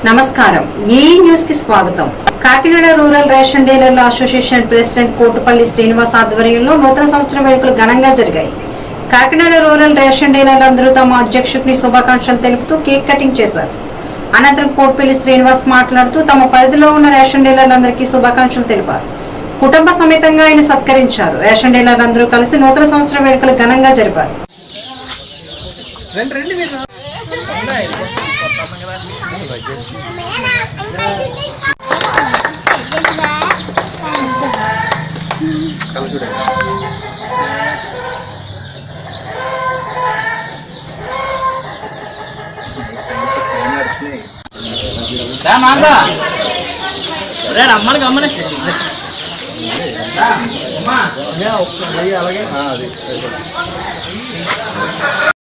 నమస్కారం ఈ న్యూస్ కి స్వాగతం కాకినాడ రూరల్ రేషన్ డీలర్ల అసోసియేషన్ ప్రెసిడెంట్ కోటుపల్లి శ్రీనివాస్ ఆధ్వర్యంలో నూతన సంవత్సరం వేడుకలు ఘనంగా జరిగాయి కాకినాడ రూరల్ రేషన్ డీలర్లందరూ తమ అధ్యక్షుడిని శుభాకాంక్షలు తెలుపుతూ కేక్ కటింగ్ చేశారు అనంతరం కోటుపల్లి శ్రీనివాస్ మాట్లాడుతూ తమ పరిధిలో ఉన్న రేషన్ డీలర్లందరికీ శుభాకాంక్షలు తెలిపారు కుటుంబ సమేతంగా ఆయన సత్కరించారు రేషన్ డీలర్లందరూ కలిసి నూతన సంవత్సరం వేడుకలు ఘనంగా జరిపారు రండి రండి మీరు కళ్ళు చూడండి రమ్మని గమ్మని అలాగే అది